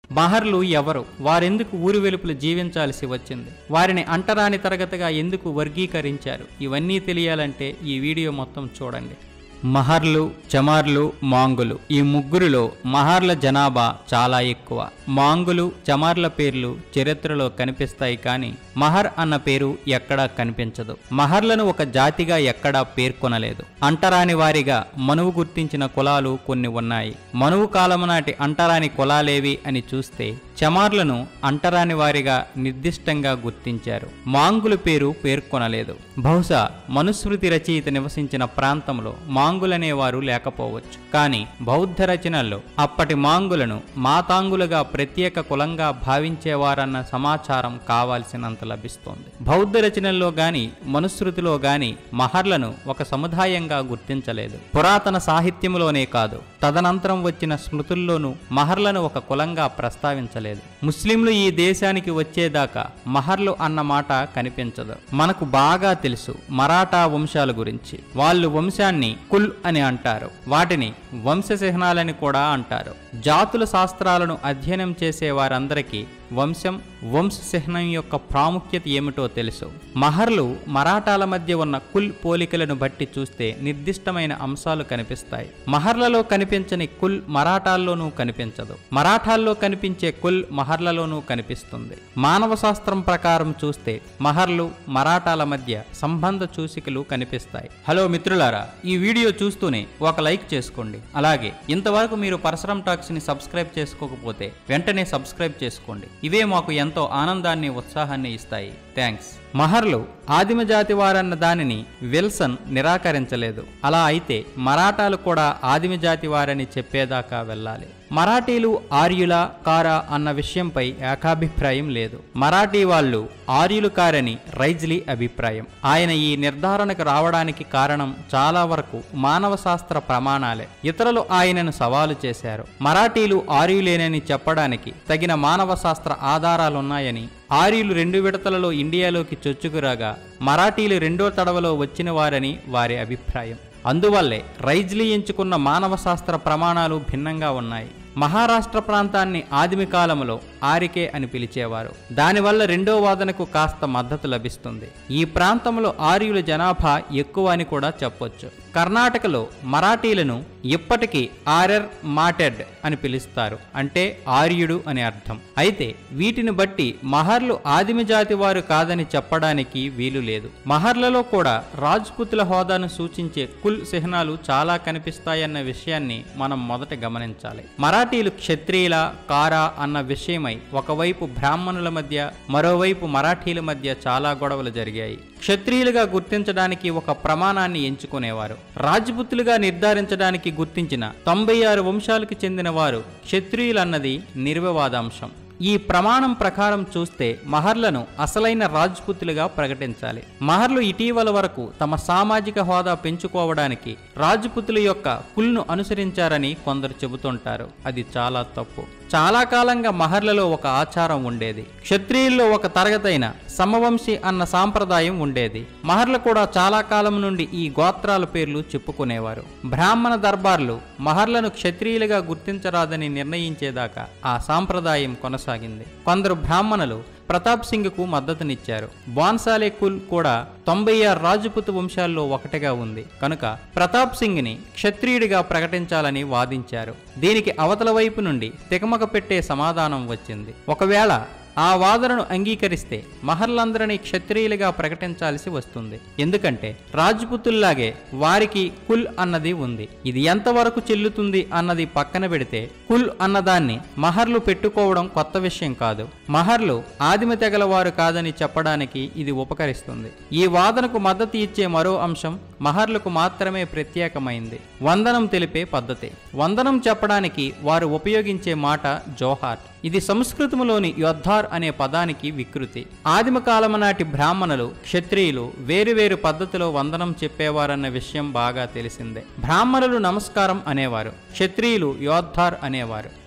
మహర్లు ఎవరు వారెందుకు ఊరు వెలుపులు జీవించాల్సి వచ్చింది వారిని అంటరాని తరగతిగా ఎందుకు వర్గీకరించారు ఇవన్నీ తెలియాలంటే ఈ వీడియో మొత్తం చూడండి మహర్లు చమార్లు మాంగులు ఈ ముగ్గురులో మహర్ల జనాభా చాలా ఎక్కువ మాంగులు చమార్ల పేర్లు చరిత్రలో కనిపిస్తాయి కానీ మహర్ అన్న పేరు ఎక్కడా కనిపించదు మహర్లను ఒక జాతిగా ఎక్కడా పేర్కొనలేదు అంటరాని వారిగా మనువు గుర్తించిన కులాలు కొన్ని ఉన్నాయి మనువు కాలము నాటి అంటరాని కులాలేవి అని చూస్తే చమార్లను అంటరాని వారిగా నిర్దిష్టంగా గుర్తించారు మాంగుల పేరు పేర్కొనలేదు బహుశా మనుస్మృతి రచయిత నివసించిన ప్రాంతంలో మాంగులనేవారు లేకపోవచ్చు కానీ బౌద్ధ రచనల్లో అప్పటి మాంగులను మాతాంగులుగా ప్రత్యేక కులంగా భావించేవారన్న సమాచారం కావాల్సినంత లభిస్తోంది బౌద్ధ రచనల్లో గాని మనుస్మృతిలో గాని మహర్లను ఒక సముదాయంగా గుర్తించలేదు పురాతన సాహిత్యంలోనే కాదు తదనంతరం వచ్చిన స్మృతుల్లోనూ మహర్లను ఒక కులంగా ప్రస్తావించలేదు ముస్లింలు ఈ దేశానికి వచ్చేదాకా మహర్లు అన్న మాట కనిపించదు మనకు బాగా తెలుసు మరాఠా వంశాల గురించి వాళ్ళు వంశాన్ని కుల్ అని అంటారు వాటిని వంశచిహ్నాలని కూడా అంటారు జాతుల శాస్త్రాలను అధ్యయనం చేసే వారందరికీ వంశం వంశచిహ్నం యొక్క ప్రాముఖ్యత ఏమిటో తెలుసు మహర్లు మరాఠాల మధ్య ఉన్న కుల్ పోలికలను బట్టి చూస్తే నిర్దిష్టమైన అంశాలు కనిపిస్తాయి మహర్లలో కనిపించని కుల్ మరాఠాల్లోనూ కనిపించదు మరాఠాల్లో కనిపించే కుల్ మహర్లలోనూ కనిపిస్తుంది మానవ శాస్త్రం ప్రకారం చూస్తే మహర్లు మరాఠాల మధ్య సంబంధ సూచికలు కనిపిస్తాయి హలో మిత్రులారా ఈ వీడియో చూస్తూనే ఒక లైక్ చేసుకోండి అలాగే ఇంతవరకు మీరు పరశురం టాక్స్ ని సబ్స్క్రైబ్ చేసుకోకపోతే వెంటనే సబ్స్క్రైబ్ చేసుకోండి ఇవే మాకు ఎంతో ఆనందాన్ని ఉత్సాహాన్ని ఇస్తాయి థ్యాంక్స్ మహర్లు ఆదిమ జాతి వారన్న దానిని విల్సన్ నిరాకరించలేదు అలా అయితే మరాఠాలు కూడా ఆదిమ జాతి వారని చెప్పేదాకా వెళ్ళాలి మరాఠీలు ఆర్యుల కారా అన్న విషయంపై ఏకాభిప్రాయం లేదు మరాఠీ వాళ్ళు ఆర్యులు కారని రైజ్లీ అభిప్రాయం ఆయన ఈ నిర్ధారణకు రావడానికి కారణం చాలా వరకు మానవ శాస్త్ర ప్రమాణాలే ఇతరులు ఆయనను సవాలు చేశారు మరాఠీలు ఆర్యులేనని చెప్పడానికి తగిన మానవ శాస్త్ర ఆధారాలున్నాయని ఆర్యులు రెండు విడతలలో ఇండియాలోకి చొచ్చుకురాగా మరాఠీలు రెండో తడవలో వచ్చిన వారని వారి అభిప్రాయం అందువల్లే రైజ్లీ ఎంచుకున్న మానవ శాస్త్ర ప్రమాణాలు భిన్నంగా ఉన్నాయి మహారాష్ట్ర ప్రాంతాన్ని ఆదిమి కాలంలో ఆరికే అని పిలిచేవారు దానివల్ల రెండో వాదనకు కాస్త మద్దతు లభిస్తుంది ఈ ప్రాంతంలో ఆర్యుల జనాభా ఎక్కువ అని కూడా చెప్పొచ్చు కర్ణాటకలో మరాఠీలను ఇప్పటికీ ఆర్యర్ మాటెడ్ అని పిలుస్తారు అంటే ఆర్యుడు అని అర్థం అయితే వీటిని బట్టి మహర్లు ఆదిమ జాతి వారు కాదని చెప్పడానికి వీలు లేదు మహర్లలో కూడా రాజ్పుతుల హోదాను సూచించే కుల్ చిహ్నాలు చాలా కనిపిస్తాయన్న విషయాన్ని మనం మొదట గమనించాలి మరాఠీలు క్షత్రియుల కారా అన్న విషయమై ఒకవైపు బ్రాహ్మణుల మధ్య మరోవైపు మరాఠీల మధ్య చాలా గొడవలు జరిగాయి క్షత్రియులుగా గుర్తించడానికి ఒక ప్రమాణాన్ని ఎంచుకునేవారు రాజ్పుతులుగా నిర్ధారించడానికి గుర్తించిన తొంభై ఆరు వంశాలకు చెందిన వారు క్షత్రియులన్నది నిర్వివాదాంశం ఈ ప్రమాణం ప్రకారం చూస్తే మహర్లను అసలైన రాజ్పుతులుగా ప్రకటించాలి మహర్లు ఇటీవల వరకు తమ సామాజిక హోదా పెంచుకోవడానికి రాజ్పుతుల యొక్క కుల్ను అనుసరించారని కొందరు చెబుతుంటారు అది చాలా తప్పు చాలా కాలంగా మహర్లలో ఒక ఆచారం ఉండేది క్షత్రియుల్లో ఒక తరగతైన సమవంశి అన్న సాంప్రదాయం ఉండేది మహర్లు కూడా చాలా కాలం నుండి ఈ గోత్రాల పేర్లు చెప్పుకునేవారు బ్రాహ్మణ దర్బార్లు మహర్లను క్షత్రియులుగా గుర్తించరాదని నిర్ణయించేదాకా ఆ సాంప్రదాయం కొనసాగింది కొందరు బ్రాహ్మణులు ప్రతాప్ సింగ్కు మద్దతునిచ్చారు బాన్సాలే కుల్ కూడా తొంభై ఆరు రాజపుత్ వంశాల్లో ఒకటిగా ఉంది కనుక ప్రతాప్ సింగ్ని క్షత్రియుడిగా ప్రకటించాలని వాదించారు దీనికి అవతల వైపు నుండి తికమక పెట్టే సమాధానం వచ్చింది ఒకవేళ ఆ వాదనను అంగీకరిస్తే మహర్లందరినీ క్షత్రియులుగా ప్రకటించాల్సి వస్తుంది ఎందుకంటే రాజ్పుతుల్లాగే వారికి కుల్ అన్నది ఉంది ఇది ఎంతవరకు చెల్లుతుంది అన్నది పక్కన పెడితే కుల్ అన్నదాన్ని మహర్లు పెట్టుకోవడం కొత్త విషయం కాదు మహర్లు ఆదిమ తెగల వారు కాదని చెప్పడానికి ఇది ఉపకరిస్తుంది ఈ వాదనకు మద్దతు ఇచ్చే మరో అంశం మహర్లకు మాత్రమే ప్రత్యేకమైంది వందనం తెలిపే పద్ధతి వందనం చెప్పడానికి వారు ఉపయోగించే మాట జోహార్ ఇది సంస్కృతంలోని యోద్ధార్ అనే పదానికి వికృతి ఆదిమ కాలము నాటి బ్రాహ్మణులు క్షత్రియులు వేరువేరు పద్ధతిలో వందనం చెప్పేవారన్న విషయం బాగా తెలిసిందే బ్రాహ్మణులు నమస్కారం అనేవారు క్షత్రియులు యోద్ధార్ అనేవారు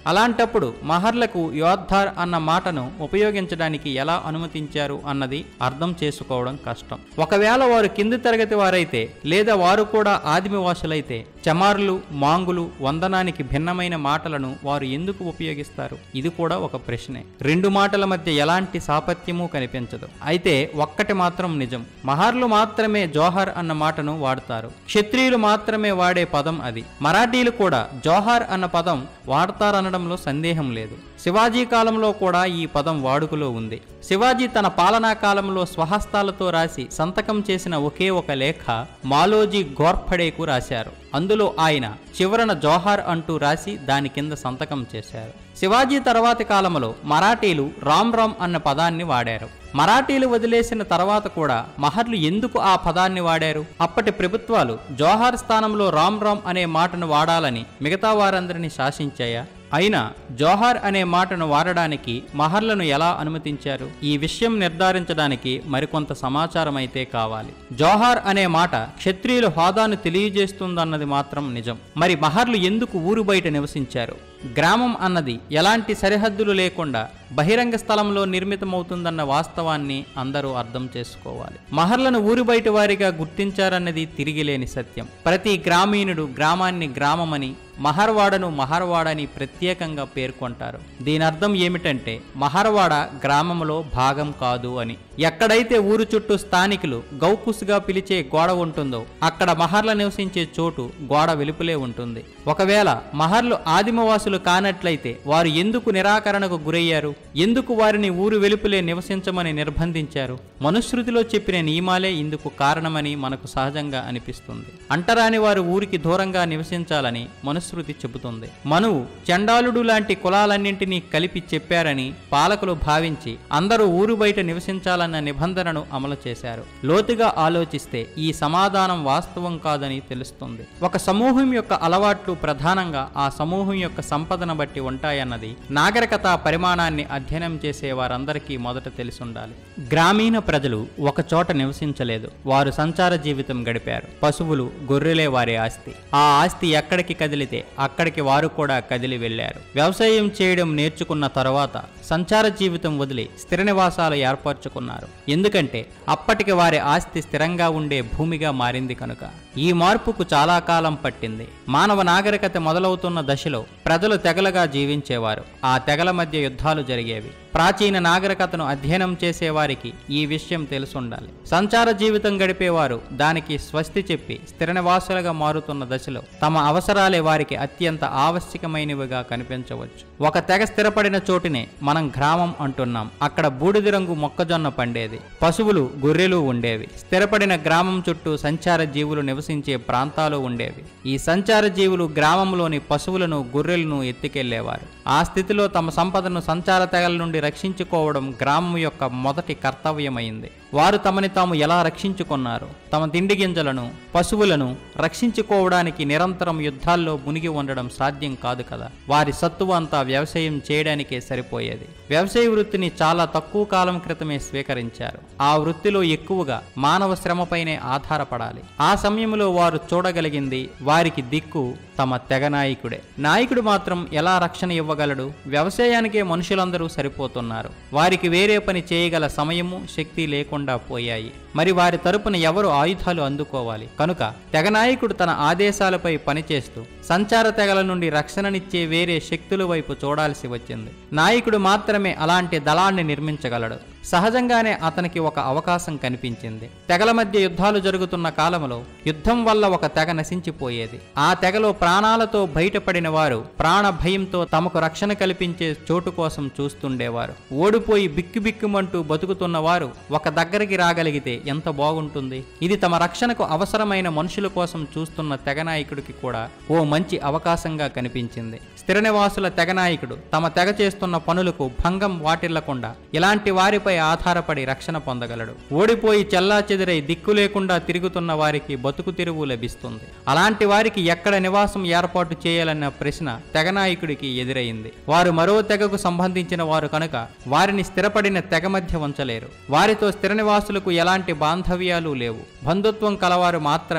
అలాంటప్పుడు మహర్లకు యోద్ధార్ అన్న మాటను ఉపయోగించడానికి ఎలా అనుమతించారు అన్నది అర్థం చేసుకోవడం కష్టం ఒకవేళ వారు కింది తరగతి వారైతే లేదా వారు కూడా ఆదిమవాసులైతే చమార్లు మాంగులు వందనానికి భిన్నమైన మాటలను వారు ఎందుకు ఉపయోగిస్తారు ఇది కూడా ఒక ప్రశ్నే రెండు మాటల మధ్య ఎలాంటి సాపత్యము కనిపించదు అయితే ఒక్కటి మాత్రం నిజం మహార్లు మాత్రమే జోహర్ అన్న మాటను వాడతారు క్షత్రియులు మాత్రమే వాడే పదం అది మరాఠీలు కూడా జోహార్ అన్న పదం వాడతారనడంలో సందేహం లేదు శివాజీ కాలంలో కూడా ఈ పదం వాడుకలో ఉంది శివాజీ తన పాలనా కాలంలో స్వహస్తాలతో రాసి సంతకం చేసిన ఒకే ఒక లేఖ మాలోజీ గోర్ఫడేకు రాశారు అందులో ఆయన చివరన జోహార్ అంటూ రాసి దాని కింద సంతకం చేశారు శివాజీ తర్వాతి కాలంలో మరాఠీలు రామ్ రామ్ అన్న పదాన్ని వాడారు మరాఠీలు వదిలేసిన తర్వాత కూడా మహర్లు ఎందుకు ఆ పదాన్ని వాడారు అప్పటి ప్రభుత్వాలు జోహార్ స్థానంలో రామ్ రామ్ అనే మాటను వాడాలని మిగతా వారందరినీ శాసించాయా అయినా జోహార్ అనే మాటను వాడడానికి మహర్లను ఎలా అనుమతించారు ఈ విషయం నిర్ధారించడానికి మరికొంత సమాచారం అయితే కావాలి జోహార్ అనే మాట క్షత్రియుల హోదాను తెలియజేస్తుందన్నది మాత్రం నిజం మరి మహర్లు ఎందుకు ఊరు బయట నివసించారు గ్రామం అన్నది ఎలాంటి సరిహద్దులు లేకుండా బహిరంగ స్థలంలో నిర్మితమవుతుందన్న వాస్తవాన్ని అందరూ అర్థం చేసుకోవాలి మహర్లను ఊరి బయట వారిగా గుర్తించారన్నది తిరిగిలేని సత్యం ప్రతి గ్రామీణుడు గ్రామాన్ని గ్రామమని మహర్వాడను మహర్వాడని ప్రత్యేకంగా పేర్కొంటారు దీని అర్థం ఏమిటంటే మహర్వాడ గ్రామంలో భాగం కాదు అని ఎక్కడైతే ఊరు చుట్టూ స్థానికులు గౌకుస్గా పిలిచే గోడ ఉంటుందో అక్కడ మహర్ల నివసించే చోటు గోడ వెలుపులే ఉంటుంది ఒకవేళ మహర్లు ఆదిమవాసులు కానట్లయితే వారు ఎందుకు నిరాకరణకు గురయ్యారు ఎందుకు వారిని ఊరు వెలుపులే నివసించమని నిర్బంధించారు మనుశ్రుతిలో చెప్పిన నియమాలే ఇందుకు కారణమని మనకు సహజంగా అనిపిస్తుంది అంటరాని వారు ఊరికి దూరంగా నివసించాలని మనుస్మృతి చెబుతుంది మనువు చండాలుడు లాంటి కులాలన్నింటినీ కలిపి చెప్పారని పాలకులు భావించి అందరూ ఊరు బయట నివసించాలన్న నిబంధనను అమలు చేశారు లోతుగా ఆలోచిస్తే ఈ సమాధానం వాస్తవం కాదని తెలుస్తుంది ఒక సమూహం యొక్క అలవాట్లు ప్రధానంగా ఆ సమూహం యొక్క సంపదను బట్టి ఉంటాయన్నది నాగరికత పరిమాణాన్ని అధ్యయనం చేసే వారందరికీ మొదట తెలిసుండాలి గ్రామీణ ప్రజలు ఒక చోట నివసించలేదు వారు సంచార జీవితం గడిపారు పశువులు గొర్రెలే వారి ఆస్తి ఆ ఆస్తి ఎక్కడికి కదిలితే అక్కడికి వారు కూడా కదిలి వెళ్లారు వ్యవసాయం చేయడం నేర్చుకున్న తరువాత సంచార జీవితం వదిలి స్థిర నివాసాలు ఏర్పరచుకున్నారు ఎందుకంటే అప్పటికి వారి ఆస్తి స్థిరంగా ఉండే భూమిగా మారింది కనుక ఈ మార్పుకు చాలా కాలం పట్టింది మానవ నాగరికత మొదలవుతున్న దశలో ప్రజలు తెగలుగా జీవించేవారు ఆ తెగల మధ్య యుద్ధాలు జరిగేవి ప్రాచీన నాగరికతను అధ్యయనం చేసేవారికి ఈ విషయం తెలుసుండాలి సంచార జీవితం గడిపేవారు దానికి స్వస్తి చెప్పి స్థిర నివాసులుగా మారుతున్న దశలో తమ అవసరాలే వారికి అత్యంత ఆవశ్యకమైనవిగా కనిపించవచ్చు ఒక తెగ స్థిరపడిన చోటునే మనం గ్రామం అంటున్నాం అక్కడ బూడిద రంగు మొక్కజొన్న పండేది పశువులు గొర్రెలు ఉండేవి స్థిరపడిన గ్రామం చుట్టూ సంచార జీవులు నివసించే ప్రాంతాలు ఉండేవి ఈ సంచార జీవులు గ్రామంలోని పశువులను గొర్రెలను ఎత్తుకెళ్లేవారు ఆ స్థితిలో తమ సంపదను సంచార తెగల నుండి రక్షించుకోవడం గ్రామం యొక్క మొదటి కర్తవ్యమైంది వారు తమని తాము ఎలా రక్షించుకున్నారు తమ తిండి గింజలను పశువులను రక్షించుకోవడానికి నిరంతరం యుద్ధాల్లో మునిగి ఉండడం సాధ్యం కాదు కదా వారి సత్తువ అంతా వ్యవసాయం చేయడానికే సరిపోయేది వ్యవసాయ వృత్తిని చాలా తక్కువ కాలం క్రితమే స్వీకరించారు ఆ వృత్తిలో ఎక్కువగా మానవ శ్రమపైనే ఆధారపడాలి ఆ సమయంలో వారు చూడగలిగింది వారికి దిక్కు తమ తెగ నాయకుడే నాయకుడు మాత్రం ఎలా రక్షణ ఇవ్వగలడు వ్యవసాయానికే మనుషులందరూ సరిపోతున్నారు వారికి వేరే పని చేయగల సమయము శక్తి లేకుండా పోయాయి మరి వారి తరపున ఎవరు ఆయుధాలు అందుకోవాలి కనుక తెగ నాయకుడు తన ఆదేశాలపై పనిచేస్తూ సంచార తెగల నుండి రక్షణనిచ్చే వేరే శక్తుల వైపు చూడాల్సి వచ్చింది నాయకుడు మాత్రమే అలాంటి దళాన్ని నిర్మించగలడు సహజంగానే అతనికి ఒక అవకాశం కనిపించింది తెగల మధ్య యుద్ధాలు జరుగుతున్న కాలంలో యుద్ధం వల్ల ఒక తెగ నశించిపోయేది ఆ తెగలో ప్రాణాలతో బయటపడిన వారు ప్రాణ భయంతో తమకు రక్షణ కల్పించే చోటు కోసం చూస్తుండేవారు ఓడిపోయి బిక్కుబిక్కుమంటూ బతుకుతున్న వారు ఒక దగ్గరికి రాగలిగితే ఎంత బాగుంటుంది ఇది తమ రక్షణకు అవసరమైన మనుషుల కోసం చూస్తున్న తెగ నాయకుడికి కూడా ఓ మంచి అవకాశంగా కనిపించింది స్థిర నివాసుల తెగ నాయకుడు తమ తెగ చేస్తున్న పనులకు భంగం వాటిల్లకుండా ఇలాంటి వారిపై ఆధారపడి రక్షణ పొందగలడు ఓడిపోయి చెల్లా చెదిరై దిక్కు లేకుండా తిరుగుతున్న వారికి బతుకు తెరువు లభిస్తుంది అలాంటి వారికి ఎక్కడ నివాసం ఏర్పాటు చేయాలన్న ప్రశ్న తెగ నాయకుడికి ఎదురైంది వారు మరో తెగకు సంబంధించిన వారు కనుక వారిని స్థిరపడిన తెగ మధ్య ఉంచలేరు వారితో స్థిర నివాసులకు ఎలాంటి బాంధవ్యాలు లేవు బంధుత్వం కలవారు మాత్రమే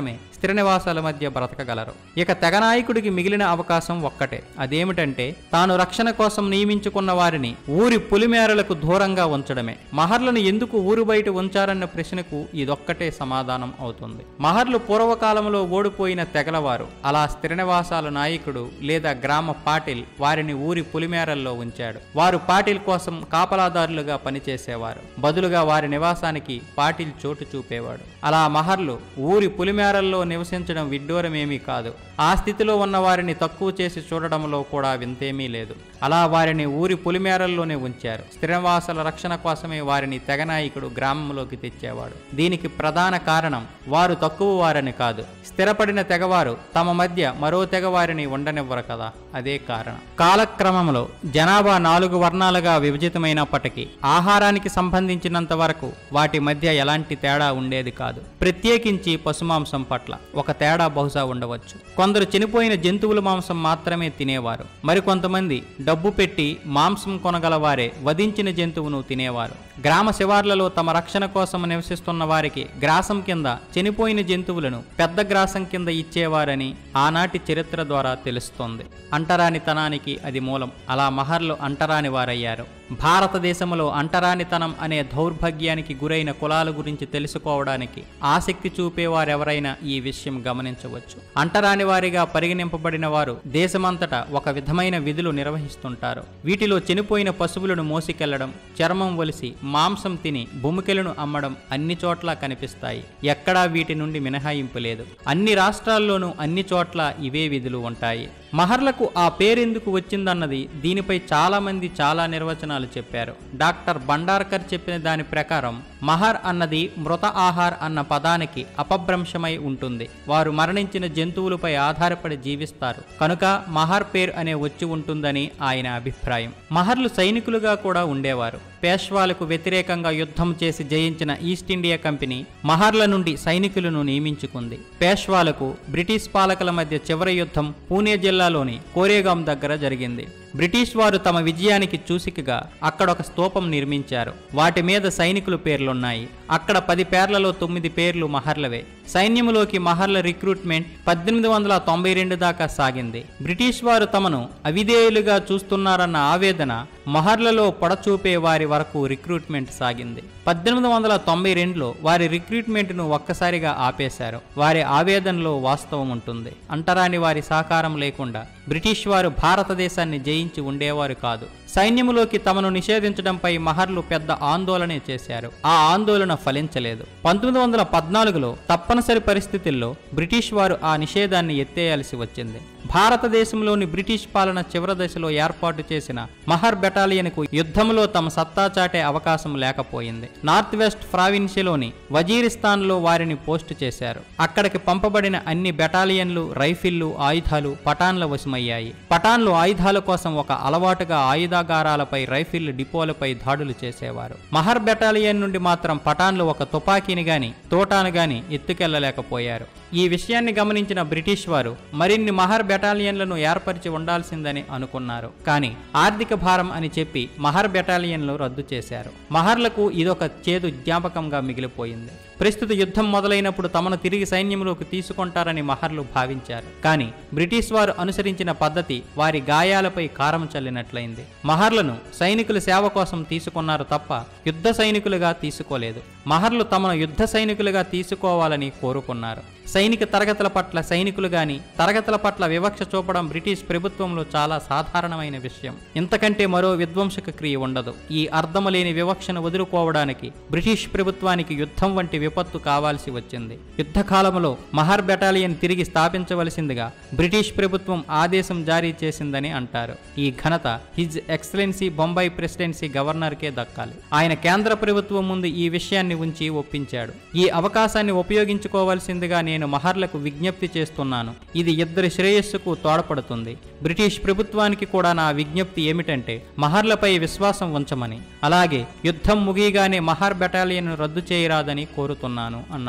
స్థిర నివాసాల మధ్య బ్రతకగలరు ఇక తెగ నాయకుడికి మిగిలిన అవకాశం ఒక్కటే అదేమిటంటే తాను రక్షణ కోసం నియమించుకున్న వారిని ఊరి పులిమేరలకు దూరంగా ఉంచడమే మహర్లను ఎందుకు ఊరు బయట ఉంచారన్న ప్రశ్నకు ఇదొక్కటే సమాధానం అవుతుంది మహర్లు పూర్వకాలంలో ఓడిపోయిన తెగలవారు అలా స్థిర నివాసాల నాయకుడు లేదా గ్రామ పాటిల్ వారిని ఊరి పులిమేరల్లో ఉంచాడు వారు పాటిల్ కోసం కాపలాదారులుగా పనిచేసేవారు బదులుగా వారి నివాసానికి పాటిల్ చోటు చూపేవాడు అలా మహర్లు ఊరి పులిమేరల్లో నివసించడం విడ్డూరమేమీ కాదు ఆ స్థితిలో ఉన్న వారిని తక్కువ చేసి చూడడంలో కూడా వింతేమీ లేదు అలా వారిని ఊరి పులిమేరల్లోనే ఉంచారు స్థిరవాసాల రక్షణ కోసమే వారిని తెగనాయకుడు గ్రామంలోకి తెచ్చేవాడు దీనికి ప్రధాన కారణం వారు తక్కువ వారని కాదు స్థిరపడిన తెగవారు తమ మధ్య మరో తెగవారిని ఉండనివ్వరు కదా అదే కారణం కాలక్రమంలో జనాభా నాలుగు వర్ణాలుగా విభజితమైనప్పటికీ ఆహారానికి సంబంధించినంత వరకు వాటి మధ్య ఎలాంటి తేడా ఉండేది కాదు ప్రత్యేకించి పశుమాంసం పట్ల ఒక తేడా బహుశా ఉండవచ్చు కొందరు చనిపోయిన జంతువుల మాంసం మాత్రమే తినేవారు మరికొంతమంది డబ్బు పెట్టి మాంసం కొనగలవారే వధించిన జంతువును తినేవారు గ్రామ శివార్లలో తమ రక్షణ కోసం నివసిస్తున్న వారికి గ్రాసం కింద చనిపోయిన జంతువులను పెద్ద గ్రాసం కింద ఇచ్చేవారని ఆనాటి చరిత్ర ద్వారా తెలుస్తోంది అంటరానితనానికి అది మూలం అలా మహర్లు అంటరాని వారయ్యారు భారతదేశంలో అంటరానితనం అనే దౌర్భాగ్యానికి గురైన కులాల గురించి తెలుసుకోవడానికి ఆసక్తి చూపేవారెవరైనా ఈ విషయం గమనించవచ్చు అంటరాని వారిగా పరిగణింపబడిన వారు దేశమంతటా ఒక విధమైన విధులు నిర్వహిస్తుంటారు వీటిలో చనిపోయిన పశువులను మోసికెళ్లడం చర్మం ఒలిసి మాంసం తిని భూమికెలను అమ్మడం అన్ని చోట్ల కనిపిస్తాయి ఎక్కడా వీటి నుండి మినహాయింపు లేదు అన్ని రాష్ట్రాల్లోనూ అన్ని చోట్ల ఇవే విధులు ఉంటాయి మహర్లకు ఆ పేరెందుకు వచ్చిందన్నది దీనిపై చాలా మంది చాలా నిర్వచనాలు చెప్పారు డాక్టర్ బండార్కర్ చెప్పిన దాని ప్రకారం మహర్ అన్నది మృత ఆహార్ అన్న పదానికి అపభ్రంశమై ఉంటుంది వారు మరణించిన జంతువులపై ఆధారపడి జీవిస్తారు కనుక మహర్ పేరు అనే వచ్చి ఉంటుందని ఆయన అభిప్రాయం మహర్లు సైనికులుగా కూడా ఉండేవారు పేష్వాలకు వ్యతిరేకంగా యుద్ధం చేసి జయించిన ఈస్ట్ ఇండియా కంపెనీ మహర్ల నుండి సైనికులను నియమించుకుంది పేష్వాలకు బ్రిటిష్ పాలకుల మధ్య చివరి యుద్ధం పూణే జిల్లాలోని కోరేగాం దగ్గర జరిగింది బ్రిటిష్ వారు తమ విజయానికి చూసికగా అక్కడ ఒక స్తూపం నిర్మించారు వాటి మీద సైనికుల పేర్లున్నాయి అక్కడ పది పేర్లలో తొమ్మిది పేర్లు మహర్లవే సైన్యములోకి మహర్ల రిక్రూట్మెంట్ పద్దెనిమిది వందల తొంభై రెండు దాకా సాగింది బ్రిటిష్ వారు తమను అవిధేయులుగా చూస్తున్నారన్న ఆవేదన మహర్లలో పొడచూపే వారి వరకు రిక్రూట్మెంట్ సాగింది పద్దెనిమిది వందల తొంభై రెండులో వారి రిక్రూట్మెంట్ను ఒక్కసారిగా ఆపేశారు వారి ఆవేదనలో వాస్తవం ఉంటుంది అంటరాని వారి సహకారం లేకుండా బ్రిటిష్ వారు భారతదేశాన్ని జయించి ఉండేవారు కాదు సైన్యములోకి తమను నిషేధించడంపై మహర్లు పెద్ద ఆందోళనే చేశారు ఆ ఆందోళన ఫలించలేదు పంతొమ్మిది వందల పద్నాలుగులో తప్పనిసరి పరిస్థితుల్లో బ్రిటిష్ వారు ఆ నిషేధాన్ని ఎత్తేయాల్సి వచ్చింది భారతదేశంలోని బ్రిటిష్ పాలన చివరి దశలో ఏర్పాటు చేసిన మహర్ బెటాలియన్కు యుద్ధంలో తమ సత్తా చాటే అవకాశం లేకపోయింది నార్త్ వెస్ట్ ప్రావిన్సిలోని వజీరిస్తాన్లో వారిని పోస్టు చేశారు అక్కడికి పంపబడిన అన్ని బెటాలియన్లు రైఫిళ్లు ఆయుధాలు పటాన్ల వశమయ్యాయి పటాన్లు ఆయుధాల కోసం ఒక అలవాటుగా ఆయుధాగారాలపై రైఫిళ్లు డిపోలపై దాడులు చేసేవారు మహర్ బెటాలియన్ నుండి మాత్రం పటాన్లు ఒక తుపాకీని గాని తోటాను గాని ఎత్తుకెళ్లలేకపోయారు ఈ విషయాన్ని గమనించిన బ్రిటిష్ వారు మరిన్ని మహర్ బెటాలియన్లను ఏర్పరిచి ఉండాల్సిందని అనుకున్నారు కానీ ఆర్థిక భారం అని చెప్పి మహర్ బెటాలియన్లు రద్దు చేశారు మహర్లకు ఇదొక చేదు జ్ఞాపకంగా మిగిలిపోయింది ప్రస్తుత యుద్ధం మొదలైనప్పుడు తమను తిరిగి సైన్యంలోకి తీసుకుంటారని మహర్లు భావించారు కానీ బ్రిటిష్ వారు అనుసరించిన పద్ధతి వారి గాయాలపై కారం చల్లినట్లయింది మహర్లను సైనికుల సేవ కోసం తీసుకున్నారు తప్ప యుద్ధ సైనికులుగా తీసుకోలేదు మహర్లు తమను యుద్ధ సైనికులుగా తీసుకోవాలని కోరుకున్నారు సైనిక తరగతుల పట్ల సైనికులు గాని తరగతుల పట్ల వివక్ష చూపడం బ్రిటిష్ ప్రభుత్వంలో చాలా సాధారణమైన విషయం ఇంతకంటే మరో విధ్వంసక క్రియ ఉండదు ఈ అర్థము లేని వివక్షను వదులుకోవడానికి బ్రిటిష్ ప్రభుత్వానికి యుద్ధం వంటి విపత్తు కావాల్సి వచ్చింది యుద్ధ కాలంలో మహర్ బెటాలియన్ తిరిగి స్థాపించవలసిందిగా బ్రిటిష్ ప్రభుత్వం ఆదేశం జారీ చేసిందని అంటారు ఈ ఘనత హిజ్ ఎక్సలెన్సీ బొంబాయి ప్రెసిడెన్సీ గవర్నర్కే దక్కాలి ఆయన కేంద్ర ప్రభుత్వం ముందు ఈ విషయాన్ని ఉంచి ఒప్పించాడు ఈ అవకాశాన్ని ఉపయోగించుకోవాల్సిందిగా నేను మహర్లకు విజ్ఞప్తి చేస్తున్నాను ఇది ఇద్దరి శ్రేయస్సుకు తోడ్పడుతుంది బ్రిటిష్ ప్రభుత్వానికి కూడా నా విజ్ఞప్తి ఏమిటంటే మహర్లపై విశ్వాసం ఉంచమని అలాగే యుద్ధం ముగియగానే మహర్ బెటాలియన్ రద్దు చేయరాదని కోరుతున్నాను అన్నాడు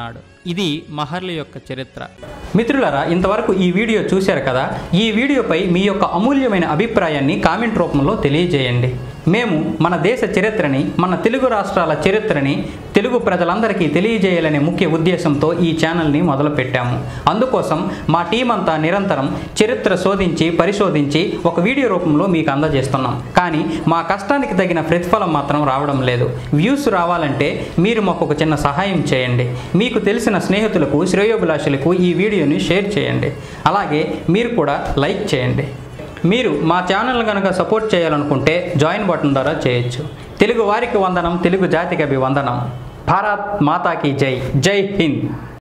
ఇది మహర్ల యొక్క చరిత్ర మిత్రులారా ఇంతవరకు ఈ వీడియో చూశారు కదా ఈ వీడియోపై మీ యొక్క అమూల్యమైన అభిప్రాయాన్ని కామెంట్ రూపంలో తెలియజేయండి మేము మన దేశ చరిత్రని మన తెలుగు రాష్ట్రాల చరిత్రని తెలుగు ప్రజలందరికీ తెలియజేయాలనే ముఖ్య ఉద్దేశంతో ఈ ఛానల్ని మొదలుపెట్టాము అందుకోసం మా టీం అంతా నిరంతరం చరిత్ర శోధించి పరిశోధించి ఒక వీడియో రూపంలో మీకు అందజేస్తున్నాం కానీ మా కష్టానికి తగిన ప్రతిఫలం మాత్రం రావడం లేదు వ్యూస్ రావాలంటే మీరు మాకు ఒక చిన్న సహాయం చేయండి మీకు తెలిసిన స్నేహితులకు శ్రేయోభిలాషులకు ఈ వీడియోని షేర్ చేయండి అలాగే మీరు కూడా లైక్ చేయండి మీరు మా ఛానల్ కనుక సపోర్ట్ చేయాలనుకుంటే జాయిన్ బటన్ ద్వారా చేయొచ్చు తెలుగు వారికి వందనం తెలుగు జాతికి అభివందనం భారత్ మాతాకి జై జై హింద్